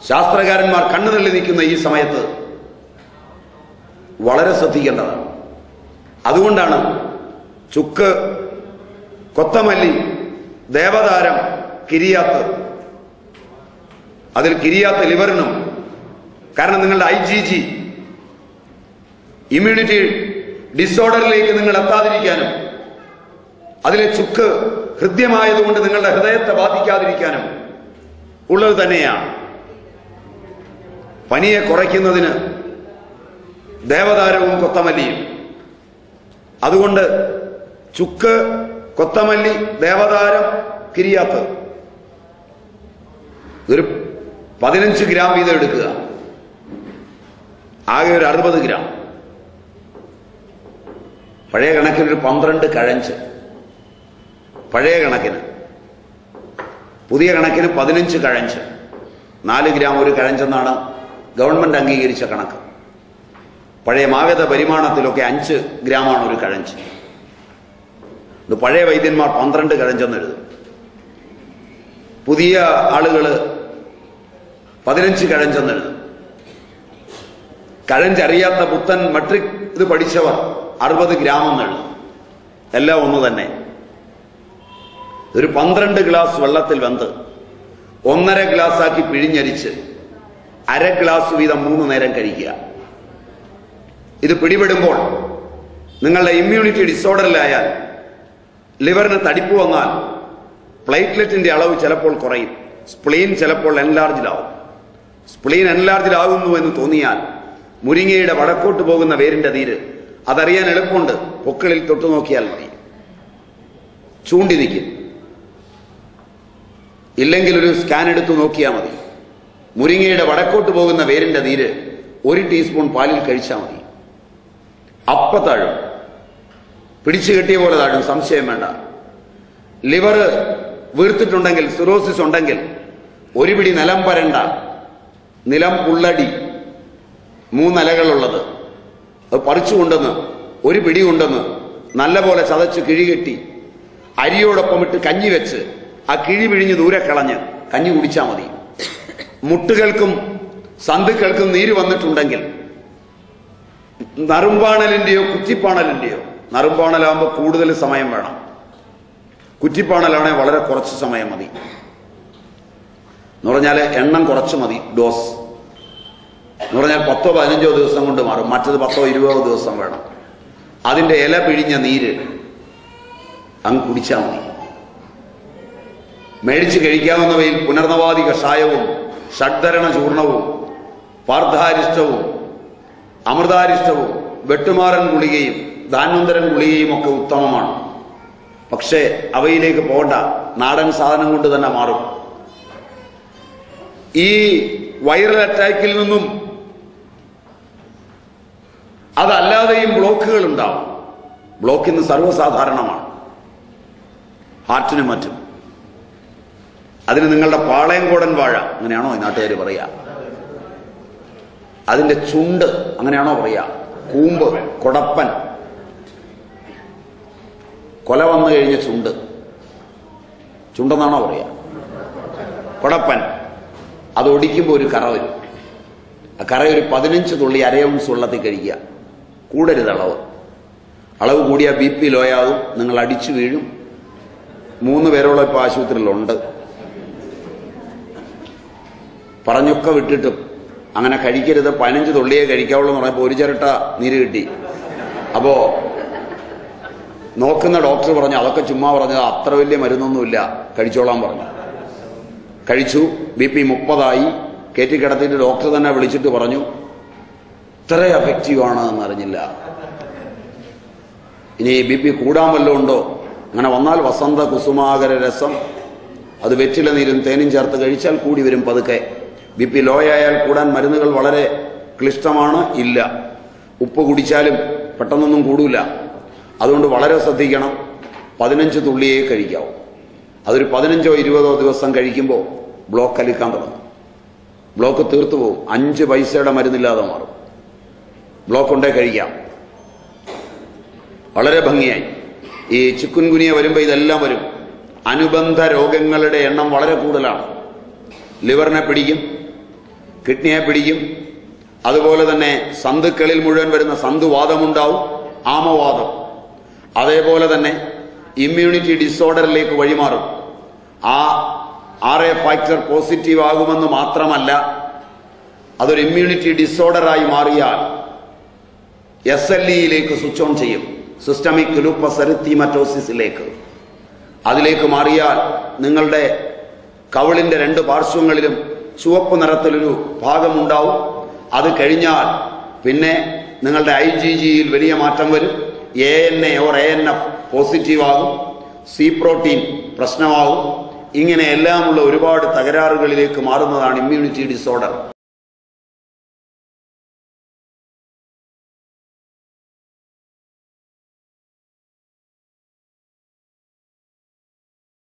ശാസ്ത്രകാരന്മാർ കണ്ണുതള്ളി നിൽക്കുന്ന ഈ സമയത്ത് വളരെ ശ്രദ്ധിക്കേണ്ടതാണ് അതുകൊണ്ടാണ് ചുക്ക് കൊത്തമല്ലി ദേവതാരം കിരിയാത്ത് അതിൽ കിരിയാത്ത് ലിവറിനും കാരണം നിങ്ങളുടെ ഐ ജി ജി ഇമ്മ്യൂണിറ്റി ഡിസോർഡറിലേക്ക് നിങ്ങൾ എത്താതിരിക്കാനും അതിലെ ചുക്ക് ഹൃദ്യമായതുകൊണ്ട് നിങ്ങളുടെ ഹൃദയത്തെ ബാധിക്കാതിരിക്കാനും ഉള്ളത് തന്നെയാണ് പനിയെ കുറയ്ക്കുന്നതിന് ദേവതാരവും കൊത്തമല്ലിയും അതുകൊണ്ട് ചുക്ക് കൊത്തമല്ലി ദേവതാരം കിരിയാത്ത് ഒരു പതിനഞ്ച് ഗ്രാം വീതം എടുക്കുക ആകെ ഒരു അറുപത് ഗ്രാം പഴയ കണക്കിന് ഒരു പന്ത്രണ്ട് കഴഞ്ച് പഴയ കണക്കിന് പുതിയ കണക്കിന് പതിനഞ്ച് കഴഞ്ച് നാല് ഗ്രാം ഒരു കഴഞ്ചെന്നാണ് ഗവൺമെന്റ് അംഗീകരിച്ച കണക്ക് പഴയ മാഗത പരിമാണത്തിലൊക്കെ അഞ്ച് ഗ്രാമാണ് ഒരു കഴഞ്ച് ഇത് പഴയ വൈദ്യന്മാർ പന്ത്രണ്ട് കഴഞ്ചെന്ന് എഴുതും പുതിയ ആളുകൾ പതിനഞ്ച് കഴഞ്ചെന്ന് എഴുതും കഴഞ്ചറിയാത്ത പുത്തൻ മെട്രിക് ഇത് പഠിച്ചവർ അറുപത് ഗ്രാം എന്ന് എഴുതും എല്ലാം ഒന്ന് തന്നെ ഒരു പന്ത്രണ്ട് ഗ്ലാസ് വെള്ളത്തിൽ വെന്ത് ഒന്നര ഗ്ലാസ് ആക്കി പിഴിഞ്ഞരിച്ച് അര ഗ്ലാസ് വീതം മൂന്ന് നേരം കഴിക്കുക ഇത് പിടിപെടുമ്പോൾ നിങ്ങളുടെ ഇമ്മ്യൂണിറ്റി ഡിസോർഡറിലായാൽ ലിവറിന് തടിപ്പ് വന്നാൽ പ്ലേറ്റ്ലെറ്റിന്റെ അളവ് ചിലപ്പോൾ കുറയും സ്പ്ലീൻ ചിലപ്പോൾ എൻലാർജിലാവും സ്പ്ലീൻ എൻലാർജിലാകുന്നു എന്ന് തോന്നിയാൽ മുരിങ്ങയുടെ വടക്കോട്ട് പോകുന്ന വേരിന്റെ നീര് അതറിയാൻ എളുപ്പമുണ്ട് പൊക്കിളിൽ തൊട്ടു നോക്കിയാൽ മതി ചൂണ്ടി നിൽക്കും ഇല്ലെങ്കിൽ ഒരു സ്കാൻ എടുത്തു നോക്കിയാൽ മതി മുരിങ്ങയുടെ വടക്കോട്ട് പോകുന്ന വേരിന്റെ നീര് ഒരു ടീസ്പൂൺ പാലിൽ കഴിച്ചാൽ മതി അപ്പ താഴും പിടിച്ചു കെട്ടിയ പോലെ താഴും സംശയം വേണ്ട ലിവർ വീർത്തിട്ടുണ്ടെങ്കിൽ സിറോസിസ് ഉണ്ടെങ്കിൽ ഒരു പിടി നിലം പരണ്ട നിലം പുള്ളടി മൂന്നലകളുള്ളത് അത് പറിച്ചു കൊണ്ടെന്ന് ഒരു പിടി കൊണ്ടെന്ന് നല്ല പോലെ ചതച്ച് കിഴികെട്ടി അരിയോടൊപ്പം ഇട്ട് കഞ്ഞി വെച്ച് ആ കിഴി പിഴിഞ്ഞ് ദൂരെ കളഞ്ഞ് കഞ്ഞി കുടിച്ചാൽ മതി മുട്ടുകൾക്കും സന്തുക്കൾക്കും നീര് വന്നിട്ടുണ്ടെങ്കിൽ നറുമ്പാണലിന്റെയോ കുറ്റിപ്പാണലിന്റെയോ നറുമ്പാണലാകുമ്പോൾ കൂടുതൽ സമയം വേണം കുറ്റിപ്പാണലാണെങ്കിൽ വളരെ കുറച്ച് സമയം മതി എന്ന് പറഞ്ഞാൽ എണ്ണം കുറച്ച് മതി ഡോസ് എന്ന് പറഞ്ഞാൽ പത്തോ പതിനഞ്ചോ ദിവസം കൊണ്ട് മാറും മറ്റത് പത്തോ ഇരുപതോ ദിവസം വേണം അതിന്റെ ഇല പിഴിഞ്ഞ നീര് അങ്ങ് കുടിച്ചാൽ മതി മേടിച്ച് കഴിക്കാവുന്നവയിൽ പുനർനവാദി കഷായവും ഷഡ്ധരണ ചൂർണവും പാർത്ഥാരിഷ്ടവും അമൃതാരിഷ്ടവും വെട്ടുമാറൻ ഗുളികയും ധാന്വന്തരൻ ഗുളികയും ഒക്കെ ഉത്തമമാണ് പക്ഷേ അവയിലേക്ക് പോകണ്ട നാടൻ സാധനം കൊണ്ട് തന്നെ മാറും ഈ വൈറൽ അറ്റാക്കിൽ നിന്നും അതല്ലാതെയും ബ്ലോക്കുകൾ ഉണ്ടാവും ബ്ലോക്ക് ഇന്ന് സർവ്വസാധാരണമാണ് ഹാർട്ടിനും മറ്റും അതിന് നിങ്ങളുടെ പാളയംകോടൻ വാഴ അങ്ങനെയാണോ ഈ നാട്ടുകാർ പറയുക അതിന്റെ ചുണ്ട് അങ്ങനെയാണോ പറയുക കൂമ്പ് കൊടപ്പൻ കൊല വന്നു കഴിഞ്ഞ ചുണ്ട് ചുണ്ടെന്നാണോ പറയുക കൊടപ്പൻ അത് ഒടിക്കുമ്പോൾ ഒരു കറ വരും ആ കറ ഒരു പതിനഞ്ച് തുള്ളി അരയൗൺസ് വെള്ളത്തിൽ കഴിക്കുക കൂടരുത് അളവ് അളവ് കൂടിയാൽ ബി പി ലോയാകും നിങ്ങൾ അടിച്ചു വീഴും മൂന്ന് പേരോളം ഇപ്പോൾ ആശുപത്രിയിലുണ്ട് പറഞ്ഞൊക്കെ വിട്ടിട്ടും അങ്ങനെ കഴിക്കരുത് പതിനഞ്ച് തുള്ളിയേ കഴിക്കാവുള്ളൂ എന്ന് പറഞ്ഞപ്പോൾ ഒരു ചിരട്ട നീര് കിട്ടി അപ്പോ നോക്കുന്ന ഡോക്ടർ പറഞ്ഞു അതൊക്കെ ചുമ്മാ പറഞ്ഞത് അത്ര വലിയ മരുന്നൊന്നുമില്ല കഴിച്ചോളാൻ പറഞ്ഞു കഴിച്ചു ബി പി മുപ്പതായി കയറ്റി കിടത്തിയിട്ട് ഡോക്ടർ തന്നെ വിളിച്ചിട്ട് പറഞ്ഞു ഇത്ര എഫക്റ്റീവ് ആണ് എന്നറിഞ്ഞില്ല ഇനി ബി പി കൂടാൻ വല്ലതും ഉണ്ടോ അങ്ങനെ വന്നാൽ വസന്ത കുസുമാകര രസം അത് വെറ്റില നീരും തേനും ചേർത്ത് കഴിച്ചാൽ കൂടി വരും പതുക്കെ ബി പി ലോ ആയാൽ കൂടാൻ മരുന്നുകൾ വളരെ ക്ലിഷ്ടമാണ് ഇല്ല ഉപ്പ് കുടിച്ചാലും പെട്ടെന്നൊന്നും കൂടൂല അതുകൊണ്ട് വളരെ ശ്രദ്ധിക്കണം പതിനഞ്ച് തുള്ളിയേ കഴിക്കാവൂ അതൊരു പതിനഞ്ചോ ഇരുപതോ ദിവസം കഴിക്കുമ്പോൾ ബ്ലോക്ക് കലിക്കാൻ തുടങ്ങും ബ്ലോക്ക് തീർത്തു പോകും അഞ്ച് പൈസയുടെ മരുന്നില്ലാതെ മാറും ബ്ലോക്ക് ഉണ്ടേ കഴിക്കാം വളരെ ഭംഗിയായി ഈ ചിക്കുൻ കുനിയ വരുമ്പോൾ ഇതെല്ലാം വരും അനുബന്ധ രോഗങ്ങളുടെ എണ്ണം വളരെ കൂടുതലാണ് ലിവറിനെ പിടിക്കും കിഡ്നിയെ പിടിക്കും അതുപോലെ തന്നെ സന്തുക്കളിൽ മുഴുവൻ വരുന്ന സന്തുവാദമുണ്ടാവും ആമവാദം അതേപോലെ തന്നെ ഇമ്മ്യൂണിറ്റി ഡിസോർഡറിലേക്ക് വഴിമാറും ആ ആർ എ ഫാക്ടർ പോസിറ്റീവ് ആകുമെന്ന് മാത്രമല്ല അതൊരു ഇമ്മ്യൂണിറ്റി ഡിസോർഡറായി മാറിയാൽ എസ് എൽ ഇയിലേക്ക് സ്വിച്ച് ഓൺ ചെയ്യും സിസ്റ്റമിക് ലൂപ്പസ് എറിത്തീമറ്റോസിസിലേക്ക് അതിലേക്ക് മാറിയാൽ നിങ്ങളുടെ കവിളിന്റെ രണ്ട് പാർശ്വങ്ങളിലും ചുവപ്പ് നിറത്തിലൊരു ഭാഗമുണ്ടാവും അത് കഴിഞ്ഞാൽ പിന്നെ നിങ്ങളുടെ ഐ ജി ജിയിൽ വലിയ മാറ്റം വരും A N A or A N F positive ആകും സി പ്രോട്ടീൻ പ്രശ്നമാകും ഇങ്ങനെ എല്ലാമുള്ള ഒരുപാട് തകരാറുകളിലേക്ക് മാറുന്നതാണ് ഇമ്മ്യൂണിറ്റി ഡിസോർഡർ